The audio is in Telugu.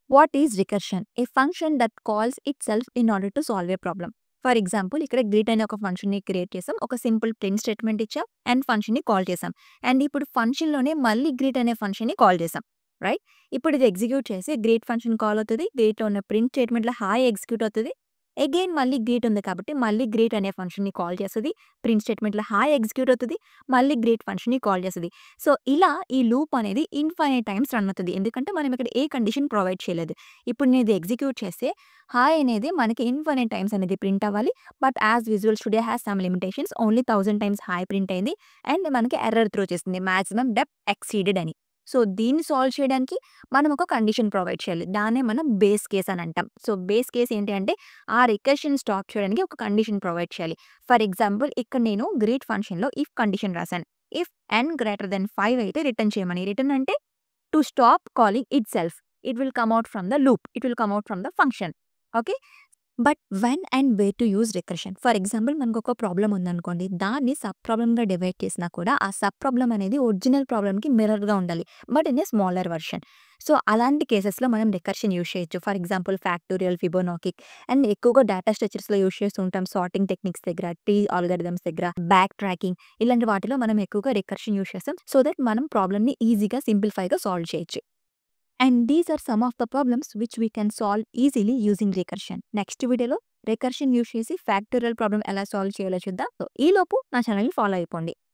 what is recursion a function that calls itself in order to solve a problem for example ఇక్కడ గ్రీట్ అనే ఒక ఫంక్షన్ని క్రియేట్ చేసాం ఒక సింపుల్ ప్రింట్ స్టేట్మెంట్ ఇచ్చాం అండ్ ఫంక్షన్ని కాల్ చేసాం అండ్ ఇప్పుడు ఫంక్షన్లోనే మళ్ళీ గ్రీట్ అనే ఫంక్షన్ని కాల్ చేసాం రైట్ ఇప్పుడు ఇది ఎగ్జిక్యూట్ చేసి గ్రీట్ ఫంక్షన్ కాల్ అవుతుంది గ్రీట్లో ఉన్న ప్రింట్ స్టేట్మెంట్లో హాయ్ ఎగ్జిక్యూట్ అవుతుంది అగైన్ మళ్ళీ గ్రీట్ ఉంది కాబట్టి మళ్ళీ గ్రీట్ అనే ఫంక్షన్ని కాల్ చేస్తుంది ప్రింట్ స్టేట్మెంట్లో హాయ్ ఎగ్జిక్యూట్ అవుతుంది మళ్ళీ గ్రీట్ ఫంక్షన్ని కాల్ చేస్తుంది సో ఇలా ఈ లూప్ అనేది ఇన్ఫైనైట్ టైమ్స్ రన్ అవుతుంది ఎందుకంటే మనం ఇక్కడ ఏ కండిషన్ ప్రొవైడ్ చేయలేదు ఇప్పుడు నేను ఇది ఎగ్జిక్యూట్ చేస్తే హాయ్ అనేది మనకి ఇన్ఫైనైట్ టైమ్స్ అనేది ప్రింట్ అవ్వాలి but as Visual Studio has some limitations only thousand times hi print అయింది అండ్ మనకి ఎర్రర్ త్రో చేస్తుంది మాక్సిమం డెప్ ఎక్సీడెడ్ అని సో దీన్ని సాల్వ్ చేయడానికి మనం ఒక కండిషన్ ప్రొవైడ్ చేయాలి దాన్నే మనం బేస్ కేస్ అని అంటాం సో బేస్ కేస్ ఏంటి అంటే ఆ రికర్షన్ స్టాప్ చేయడానికి ఒక కండిషన్ ప్రొవైడ్ చేయాలి ఫర్ ఎగ్జాంపుల్ ఇక్కడ నేను గ్రీట్ ఫంక్షన్లో ఇఫ్ కండిషన్ రాశాను if n greater then five అయితే రిటర్న్ చేయమని రిటర్న్ అంటే to stop calling itself it will come out from the loop it will come out from the function okay but when and way to use recursion for example మనకు ఒక ప్రాబ్లం ఉందనుకోండి దాన్ని సబ్ ప్రాబ్లమ్గా డివైడ్ చేసినా కూడా ఆ సబ్ ప్రాబ్లం అనేది ఒరిజినల్ ప్రాబ్లమ్కి మిరర్గా ఉండాలి but in a smaller version so అలాంటి కేసెస్లో మనం రికర్షన్ యూస్ చేయొచ్చు for example factorial Fibonacci and ఎక్కువగా డేటా స్ట్రక్చర్స్లో యూస్ చేస్తూ ఉంటాం సార్టింగ్ టెక్నిక్స్ దగ్గర టీ ఆల్గరిథమ్స్ దగ్గర బ్యాక్ ట్రాకింగ్ ఇలాంటి వాటిలో మనం ఎక్కువగా రికర్షన్ యూస్ చేస్తాం సో దట్ మనం ప్రాబ్లమ్ని ఈజీగా సింప్లిఫైగా సాల్వ్ చేయొచ్చు and these are some of the problems which we can solve easily using recursion next వీడియోలో రికర్షన్ యూస్ చేసి ఫ్యాక్టోరియల్ ప్రాబ్లమ్ ఎలా సాల్వ్ చేయాలో చూద్దాం సో ఈ లోపు నా ఛానల్ని ఫాలో అయిపోండి